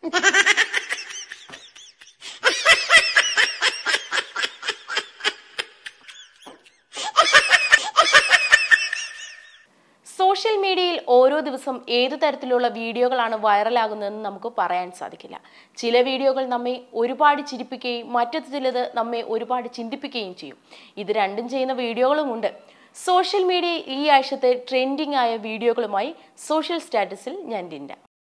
Social മീഡിയയിൽ ഓരോ ദിവസം ഏതു തരത്തിലുള്ള വീഡിയോകളാണ് വൈറലാകുന്നതെന്ന് നമുക്ക് പറയാൻ സാധിക്കില്ല ചില വീഡിയോകൾ നമ്മെ ഒരുപാട് ചിരിപ്പിക്കുകയും മറ്റു ചിലത് നമ്മെ ഒരുപാട് ചിന്തിപ്പിക്കുകയും ചെയ്യും ഇത് രണ്ടും ചെയ്യുന്ന വീഡിയോകളുമുണ്ട് സോഷ്യൽ മീഡിയ ഈ ആഴ്ചത്തെ ട്രെൻഡിംഗ് ആയ വീഡിയോകളുമായി സോഷ്യൽ സ്റ്റാറ്റസിൽ ഞാൻ ലിൻഡ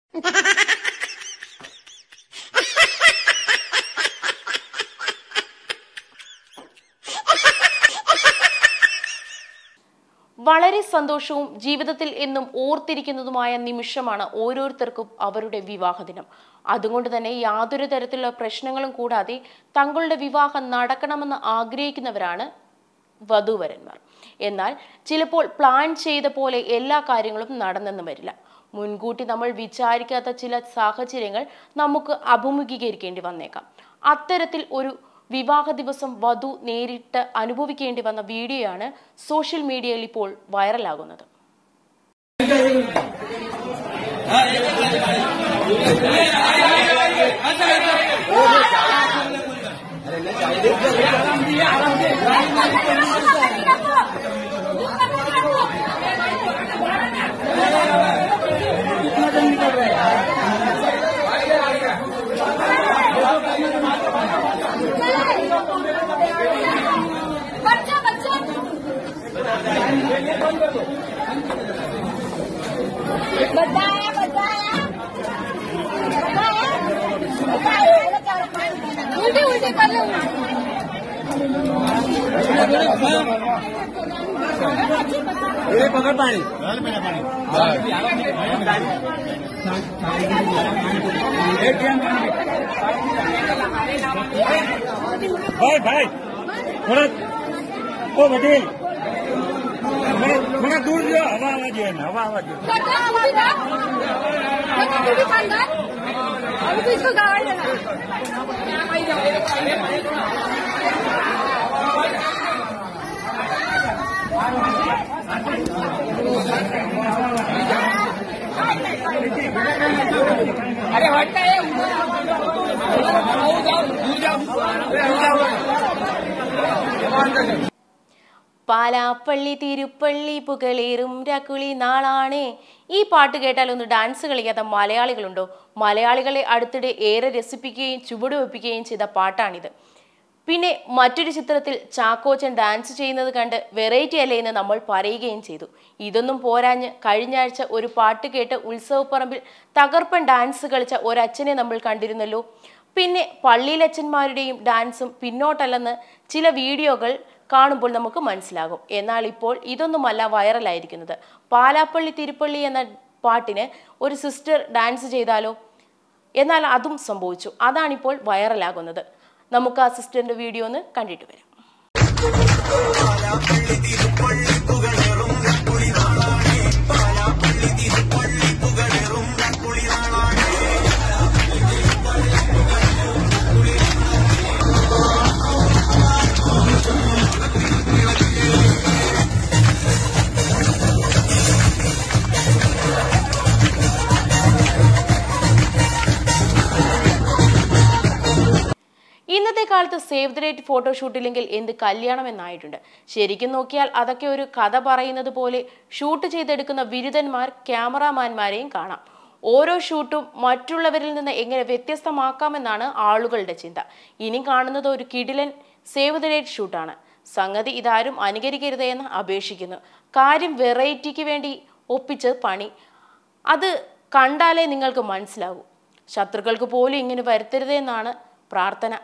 വളരെ സന്തോഷവും ജീവിതത്തിൽ എന്നും ഓർത്തിരിക്കുന്നതുമായ നിമിഷമാണ് ഓരോരുത്തർക്കും അവരുടെ വിവാഹ ദിനം അതുകൊണ്ട് തന്നെ യാതൊരു തരത്തിലുള്ള പ്രശ്നങ്ങളും കൂടാതെ തങ്ങളുടെ വിവാഹം നടക്കണമെന്ന് ആഗ്രഹിക്കുന്നവരാണ് വധൂവരന്മാർ എന്നാൽ ചിലപ്പോൾ പ്ലാൻ ചെയ്ത പോലെ എല്ലാ കാര്യങ്ങളും നടന്നെന്ന് വരില്ല മുൻകൂട്ടി നമ്മൾ വിചാരിക്കാത്ത ചില സാഹചര്യങ്ങൾ നമുക്ക് അഭിമുഖീകരിക്കേണ്ടി വന്നേക്കാം അത്തരത്തിൽ ഒരു വിവാഹ ദിവസം വധു നേരിട്ട് അനുഭവിക്കേണ്ടി വന്ന വീഡിയോയാണ് സോഷ്യൽ മീഡിയയിൽ ഇപ്പോൾ വൈറലാകുന്നത് बच्चा बच्चा बताया बताया उल्टी उल्टी कर लो એ પકડ પાણી ભાઈ ભાઈ થોડા ઓ પટેલ થોડા થોડા દૂર જો હવા આવવા જોઈએ ને હવા આવવા જોઈએ बच्चा उल्टी था बच्चा उल्टी खानदार अभी तो इसको गाड़ी देना अरे हटता है പാലാപ്പള്ളി തിരുപ്പള്ളി പുകളേറും രക്കുളി നാളാണേ ഈ പാട്ട് കേട്ടാൽ ഒന്ന് ഡാൻസ് കളിക്കാത്ത മലയാളികളുണ്ടോ മലയാളികളെ അടുത്തിടെ ഏറെ രസിപ്പിക്കുകയും ചുവടുവെപ്പിക്കുകയും ചെയ്ത പാട്ടാണിത് പിന്നെ മറ്റൊരു ചിത്രത്തിൽ ചാക്കോച്ചൻ ഡാൻസ് ചെയ്യുന്നത് കണ്ട് വെറൈറ്റി അല്ലേ എന്ന് നമ്മൾ പറയുകയും ചെയ്തു ഇതൊന്നും പോരാഞ്ഞ് കഴിഞ്ഞ ആഴ്ച ഒരു പാട്ട് കേട്ട് ഉത്സവപ്പറമ്പിൽ തകർപ്പൻ ഡാൻസ് കളിച്ച ഒരച്ഛനെ നമ്മൾ കണ്ടിരുന്നല്ലോ പിന്നെ പള്ളിയിലച്ഛന്മാരുടെയും ഡാൻസും പിന്നോട്ടല്ലെന്ന് ചില വീഡിയോകൾ കാണുമ്പോൾ നമുക്ക് മനസ്സിലാകും എന്നാൽ ഇപ്പോൾ ഇതൊന്നുമല്ല വൈറലായിരിക്കുന്നത് പാലാപ്പള്ളി തിരുപ്പള്ളി എന്ന പാട്ടിന് ഒരു സിസ്റ്റർ ഡാൻസ് ചെയ്താലോ എന്നാൽ അതും സംഭവിച്ചു അതാണിപ്പോൾ വൈറലാകുന്നത് നമുക്ക് ആ സിസ്റ്ററിന്റെ വീഡിയോ ഒന്ന് കണ്ടിട്ട് വരാം ഇന്നത്തെ കാലത്ത് സേവ് ദ ഡേറ്റ് ഫോട്ടോഷൂട്ടില്ലെങ്കിൽ എന്ത് കല്യാണം എന്നായിട്ടുണ്ട് ശരിക്കും നോക്കിയാൽ അതൊക്കെ ഒരു കഥ പറയുന്നത് പോലെ ഷൂട്ട് ചെയ്തെടുക്കുന്ന ബിരുദന്മാർ ക്യാമറാമാൻമാരെയും കാണാം ഓരോ ഷൂട്ടും മറ്റുള്ളവരിൽ നിന്ന് എങ്ങനെ വ്യത്യസ്തമാക്കാമെന്നാണ് ആളുകളുടെ ചിന്ത ഇനി കാണുന്നത് ഒരു കിടിലൻ സേവ് ദ ഡേറ്റ് ഷൂട്ടാണ് സംഗതി ഇതാരും അനുകരിക്കരുതേ എന്ന് അപേക്ഷിക്കുന്നു കാര്യം വെറൈറ്റിക്ക് വേണ്ടി ഒപ്പിച്ച് പണി അത് കണ്ടാലേ നിങ്ങൾക്ക് മനസ്സിലാകൂ ശത്രുക്കൾക്ക് പോലും ഇങ്ങനെ വരുത്തരുതേ എന്നാണ് പ്രാർത്ഥന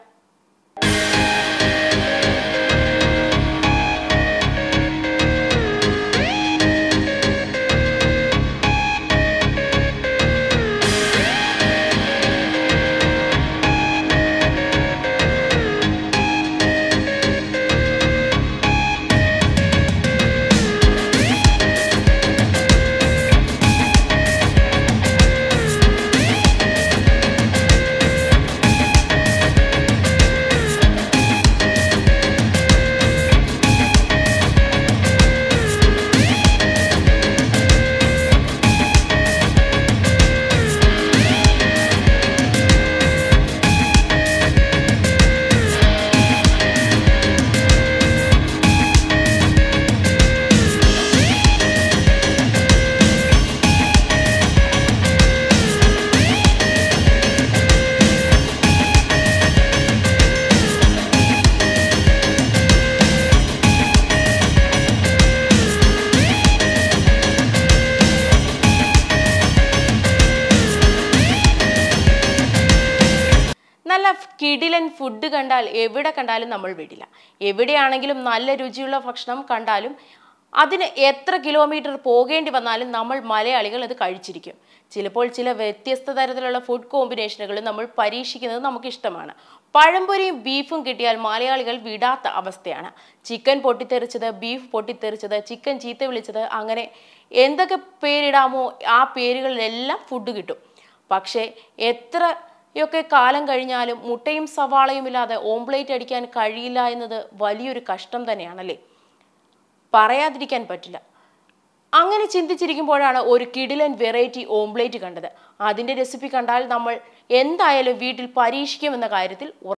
കിടിലൻ ഫുഡ് കണ്ടാൽ എവിടെ കണ്ടാലും നമ്മൾ വിടില്ല എവിടെയാണെങ്കിലും നല്ല രുചിയുള്ള ഭക്ഷണം കണ്ടാലും അതിന് എത്ര കിലോമീറ്റർ പോകേണ്ടി വന്നാലും നമ്മൾ മലയാളികൾ അത് കഴിച്ചിരിക്കും ചിലപ്പോൾ ചില വ്യത്യസ്ത തരത്തിലുള്ള ഫുഡ് കോമ്പിനേഷനുകൾ നമ്മൾ പരീക്ഷിക്കുന്നത് നമുക്ക് ഇഷ്ടമാണ് പഴംപൊരിയും ബീഫും കിട്ടിയാൽ മലയാളികൾ വിടാത്ത അവസ്ഥയാണ് ചിക്കൻ പൊട്ടിത്തെറിച്ചത് ബീഫ് പൊട്ടിത്തെറിച്ചത് ചിക്കൻ ചീത്ത വിളിച്ചത് അങ്ങനെ എന്തൊക്കെ പേരിടാമോ ആ പേരുകളിലെല്ലാം ഫുഡ് കിട്ടും പക്ഷേ എത്രയൊക്കെ കാലം കഴിഞ്ഞാലും മുട്ടയും സവാളയും ഇല്ലാതെ ഓംപ്ലേറ്റ് അടിക്കാൻ കഴിയില്ല എന്നത് വലിയൊരു കഷ്ടം തന്നെയാണല്ലേ പറയാതിരിക്കാൻ പറ്റില്ല അങ്ങനെ ചിന്തിച്ചിരിക്കുമ്പോഴാണ് ഒരു കിടിലൻ വെറൈറ്റി ഓംപ്ലേറ്റ് കണ്ടത് അതിന്റെ റെസിപ്പി കണ്ടാൽ നമ്മൾ എന്തായാലും വീട്ടിൽ പരീക്ഷിക്കുമെന്ന കാര്യത്തിൽ ഉറ-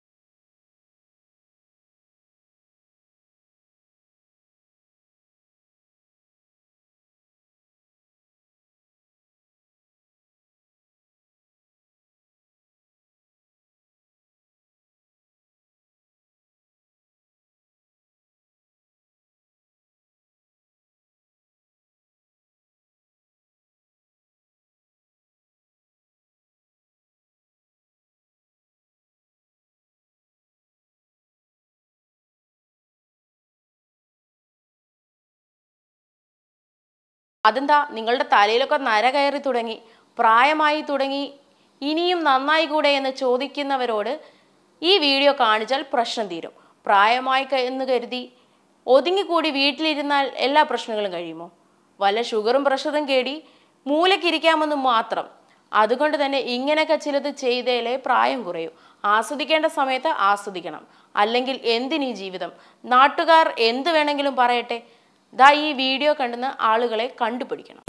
അതെന്താ നിങ്ങളുടെ തലയിലൊക്കെ നര കയറി തുടങ്ങി പ്രായമായി തുടങ്ങി ഇനിയും നന്നായി കൂടെ എന്ന് ചോദിക്കുന്നവരോട് ഈ വീഡിയോ കാണിച്ചാൽ പ്രശ്നം തീരും പ്രായമായി ക- എന്ന് കരുതി ഒതുങ്ങിക്കൂടി വീട്ടിലിരുന്നാൽ എല്ലാ പ്രശ്നങ്ങളും കഴിയുമോ വല്ല ഷുഗറും പ്രഷറും കേടി മൂലക്കിരിക്കാമെന്ന് മാത്രം അതുകൊണ്ട് തന്നെ ഇങ്ങനെയൊക്കെ ചിലത് ചെയ്തേലേ പ്രായം കുറയൂ ആസ്വദിക്കേണ്ട സമയത്ത് ആസ്വദിക്കണം അല്ലെങ്കിൽ എന്തിനീ ജീവിതം നാട്ടുകാർ എന്ത് വേണമെങ്കിലും പറയട്ടെ ദാ ഈ വീഡിയോ കണ്ടുന്ന ആളുകളെ കണ്ടുപിടിക്കണം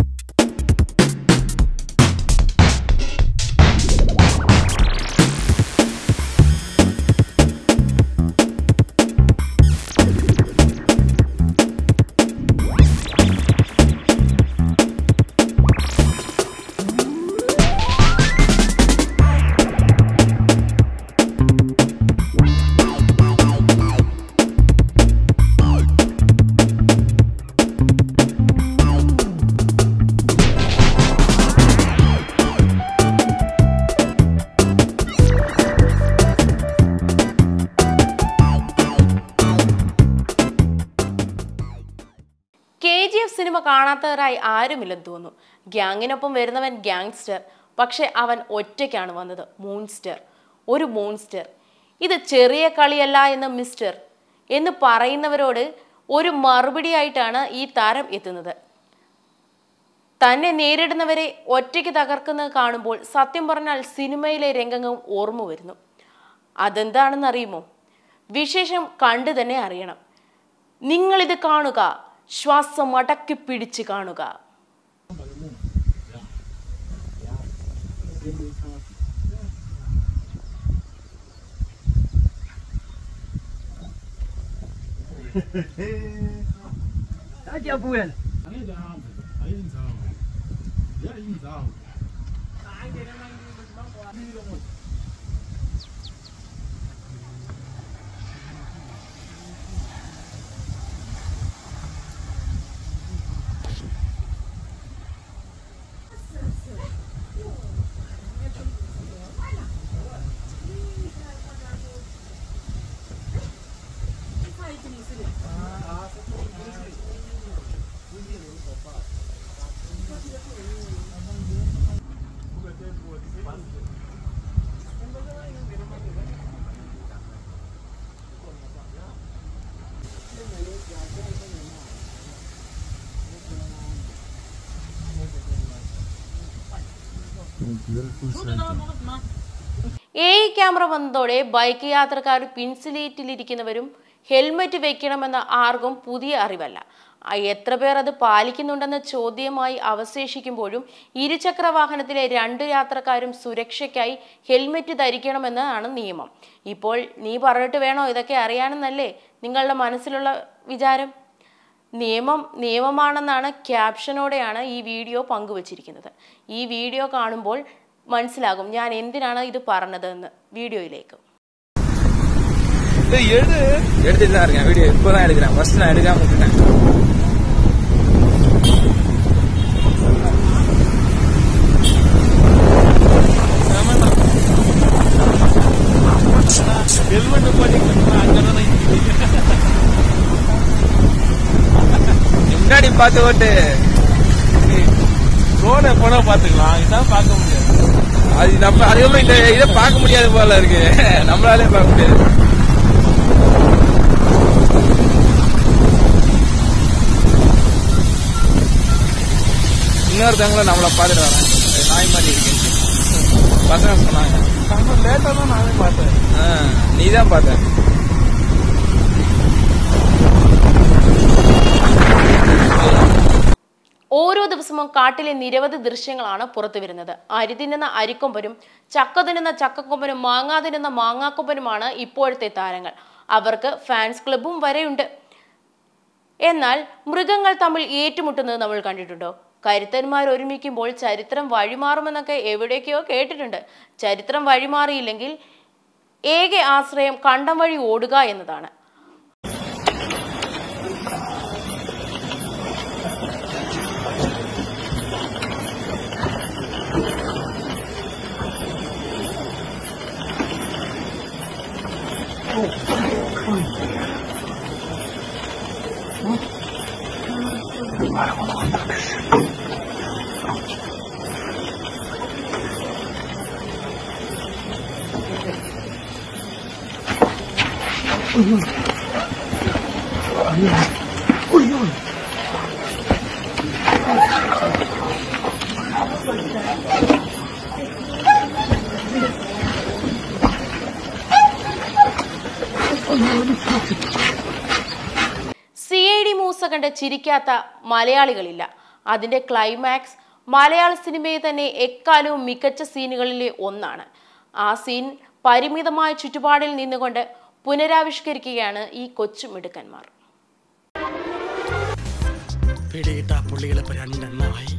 കെ ജി എഫ് സിനിമ കാണാത്തവരായി ആരുമില്ലെന്ന് തോന്നുന്നു ഗ്യാങ്ങിനൊപ്പം വരുന്നവൻ ഗ്യാങ്സ്റ്റർ പക്ഷെ അവൻ ഒറ്റയ്ക്കാണ് വന്നത് മൂൺസ്റ്റർ ഒരു മോൺസ്റ്റർ ഇത് ചെറിയ കളിയല്ല എന്ന് മിസ്റ്റർ എന്ന് പറയുന്നവരോട് ഒരു മറുപടിയായിട്ടാണ് ഈ താരം എത്തുന്നത് തന്നെ നേരിടുന്നവരെ ഒറ്റയ്ക്ക് തകർക്കുന്നത് കാണുമ്പോൾ സത്യം പറഞ്ഞാൽ സിനിമയിലെ രംഗങ്ങൾ ഓർമ്മ വരുന്നു അതെന്താണെന്ന് അറിയുമോ വിശേഷം കണ്ടു തന്നെ അറിയണം നിങ്ങളിത് കാണുക ശ്വാസം അടക്കി പിടിച്ച് കാണുക Aja bulan. A I camera വന്നതോടെ ബൈക്ക് യാത്രക്കാർ പിൻസിലേറ്റിലിരിക്കുന്നവരും ഹെൽമറ്റ് വെക്കണമെന്ന ആർക്കും പുതിയ അറിവല്ല ആ, എത്ര പേർ അത് പാലിക്കുന്നുണ്ടെന്ന ചോദ്യമായി അവശേഷിക്കുമ്പോഴും ഇരുചക്ര വാഹനത്തിലെ രണ്ട് യാത്രക്കാരും സുരക്ഷയ്ക്കായി ഹെൽമറ്റ് ധരിക്കണമെന്നാണ് നിയമം ഇപ്പോൾ നീ പറഞ്ഞിട്ട് വേണോ ഇതൊക്കെ അറിയാനെന്നല്ലേ നിങ്ങളുടെ മനസ്സിലുള്ള വിചാരം നിയമം നിയമമാണെന്നാണ് ക്യാപ്ഷനോടെയാണ് ഈ വീഡിയോ പങ്കുവച്ചിരിക്കുന്നത് ഈ വീഡിയോ കാണുമ്പോൾ മനസ്സിലാകും ഞാൻ എന്തിനാണ് ഇത് പറഞ്ഞതെന്ന് വീഡിയോയിലേക്ക് எடு எடுத்துட்டு தான் இருக்கேன் வீடியோ இப்பதான் எடுக்கிறேன் ஃபர்ஸ்ட் நான் எடுக்காம விட்டுட்டேன் பார்த்து ஓட்டு ரோட போனா பாத்துக்கலாம் இதான் பார்க்க முடியாது அது நம்ம அதுக்கப்புறம் இந்த இதை பார்க்க முடியாது போல இருக்கு நம்மளாலே பார்க்க முடியாது இன்னொருத்தவங்களும் நம்மள பார்த்துட்டு வராங்க அது நாய் மாதிரி இருக்கு பசங்க சொன்னாங்க நம்ம லேட்டா தான் நானே பார்த்தேன் நீ தான் பார்த்த ഓരോ ദിവസവും കാട്ടിലെ നിരവധി ദൃശ്യങ്ങളാണ് പുറത്തു വരുന്നത് അരി തിന്നുന്ന അരിക്കൊമ്പനും ചക്ക തിന്നുന്ന ചക്കക്കൊമ്പനും മാങ്ങാ തിന്നുന്ന മാങ്ങാക്കൊമ്പനുമാണ് ഇപ്പോഴത്തെ താരങ്ങൾ അവർക്ക് ഫാൻസ് ക്ലബും വരെയുണ്ട് എന്നാൽ മൃഗങ്ങൾ തമ്മിൽ ഏറ്റുമുട്ടുന്നത് നമ്മൾ കണ്ടിട്ടുണ്ടോ കരുത്തന്മാർ ഒരുമിക്കുമ്പോൾ ചരിത്രം വഴിമാറുമെന്നൊക്കെ എവിടേക്കോ കേട്ടിട്ടുണ്ട് ചരിത്രം വഴിമാറിയില്ലെങ്കിൽ ഏക ആശ്രയം കണ്ടം വഴി ഓടുക എന്നതാണ് സി ഐ ഡി മൂസ കണ്ട് ചിരിക്കാത്ത മലയാളികളില്ല അതിന്റെ ക്ലൈമാക്സ് മലയാള സിനിമയെ തന്നെ എക്കാലവും മികച്ച സീനുകളിലെ ഒന്നാണ് ആ സീൻ പരിമിതമായ ചുറ്റുപാടിൽ നിന്നുകൊണ്ട് പുനരാവിഷ്കരിക്കുകയാണ് ഈ കൊച്ചു മിടുക്കന്മാർ പിടികിട്ട പുള്ളികളിപ്പോ രണ്ടെണ്ണമായി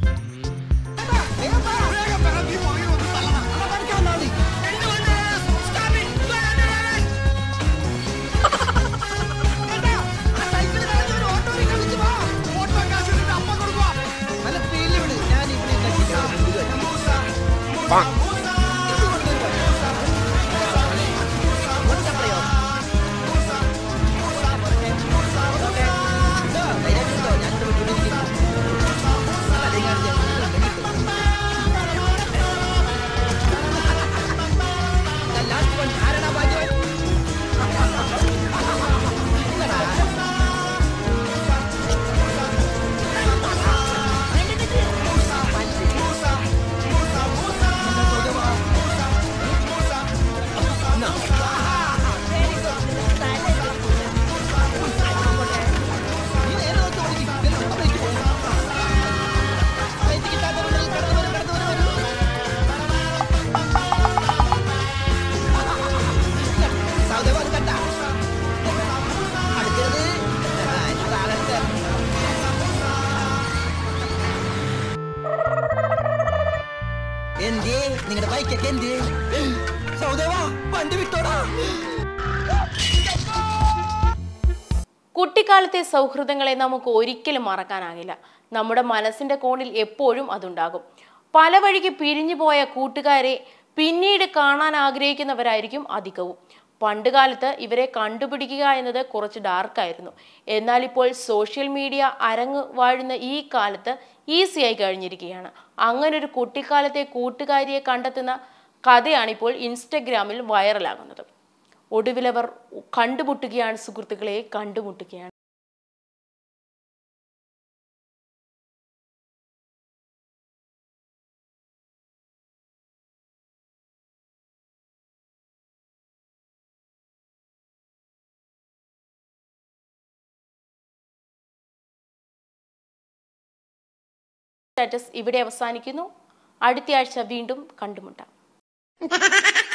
എന്തേ നിങ്ങളുടെ ബൈക്കൊക്കെ എന്തേ സൗദേവാ വണ്ടി വിട്ടോടാ കുട്ടിക്കാലത്തെ സൗഹൃദങ്ങളെ നമുക്ക് ഒരിക്കലും മറക്കാനാകില്ല നമ്മുടെ മനസ്സിന്റെ കോണിൽ എപ്പോഴും അതുണ്ടാകും പല വഴിക്ക് പിരിഞ്ഞു പോയ കൂട്ടുകാരെ പിന്നീട് കാണാൻ ആഗ്രഹിക്കുന്നവരായിരിക്കും അധികവും പണ്ടുകാലത്ത് ഇവരെ കണ്ടുപിടിക്കുക എന്നത് കുറച്ച് ഡാർക്കായിരുന്നു എന്നാൽ ഇപ്പോൾ സോഷ്യൽ മീഡിയ അരങ്ങ് വാഴുന്ന ഈ കാലത്ത് ഈസിയായി കഴിഞ്ഞിരിക്കുകയാണ് അങ്ങനെ ഒരു കുട്ടിക്കാലത്തെ കൂട്ടുകാരിയെ കണ്ടെത്തുന്ന കഥയാണിപ്പോൾ ഇൻസ്റ്റഗ്രാമിൽ വൈറലാകുന്നത് ഒടുവിലവർ കണ്ടുമുട്ടുകയാണ് സുഹൃത്തുക്കളെ കണ്ടുമുട്ടുകയാണ് സ്റ്റാറ്റസ് ഇവിടെ അവസാനിക്കുന്നു അടുത്തയാഴ്ച വീണ്ടും കണ്ടുമുട്ടാം